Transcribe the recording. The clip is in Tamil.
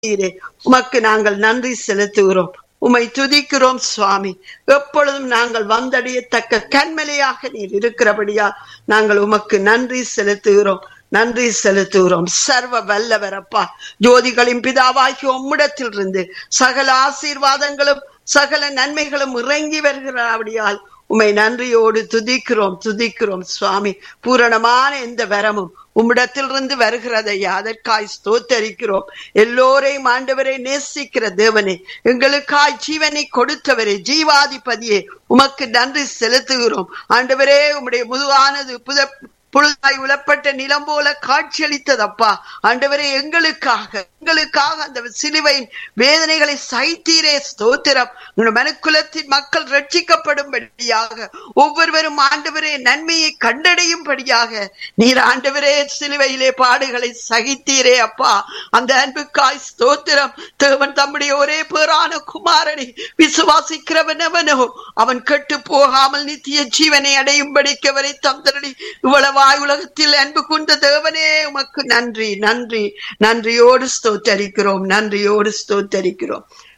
நீரே உமக்கு நாங்கள் நன்றி செலுத்துகிறோம் உம்மை துதிக்கிறோம் சுவாமி எப்பொழுதும் நாங்கள் வந்தடையத்தக்க கண்மலையாக நீர் இருக்கிறபடியா நாங்கள் உமக்கு நன்றி செலுத்துகிறோம் நன்றி செலுத்துகிறோம் சர்வ வல்லவரப்பா ஜோதிகளின் பிதாவாகிய உம்மிடத்தில் இருந்து சகல ஆசீர்வாதங்களும் சகல நன்மைகளும் இறங்கி வருகிறபடியால் உம்மை நன்றியோடு துதிக்கிறோம் துதிக்கிறோம் சுவாமி பூரணமான எந்த வரமும் உம்மிடத்திலிருந்து வருகிறதையா அதற்காய் ஸ்தோத்தரிக்கிறோம் எல்லோரையும் ஆண்டவரை நேசிக்கிற தேவனே எங்களுக்காய் ஜீவனை கொடுத்தவரே ஜீவாதிபதியே உமக்கு நன்றி செலுத்துகிறோம் ஆண்டவரே உம்முடைய முதுகானது புத புழுதாய் உலப்பட்ட நிலம் போல காட்சியளித்ததப்பா ஆண்டவரே எங்களுக்காக எங்களுக்காக அந்த சிலுவையின் வேதனைகளை சைத்தீரே ஸ்தோத்திரம் உங்கள் மனுக்குலத்தின் மக்கள் ரட்சிக்கப்படும்படியாக ஒவ்வொருவரும் ஆண்டவரே நன்மையை கண்டடையும்படியாக நீர் ஆண்டவரே சிலுவையிலே பாடுகளை சகித்தீரே அப்பா அந்த அன்புக்காய் ஸ்தோத்திரம் தேவன் தம்முடைய ஒரே பேரான குமாரனை விசுவாசிக்கிறவன் அவனோ அவன் கெட்டு போகாமல் நித்திய ஜீவனை அடையும்படிக்கு அவரை தந்தரடி இவ்வளவாய் உலகத்தில் அன்பு கொண்ட தேவனே உமக்கு நன்றி நன்றி நன்றியோடு ஸ்தோத்தரிக்கிறோம் நன்றியோடு ஸ்தோத்தரிக்கிறோம்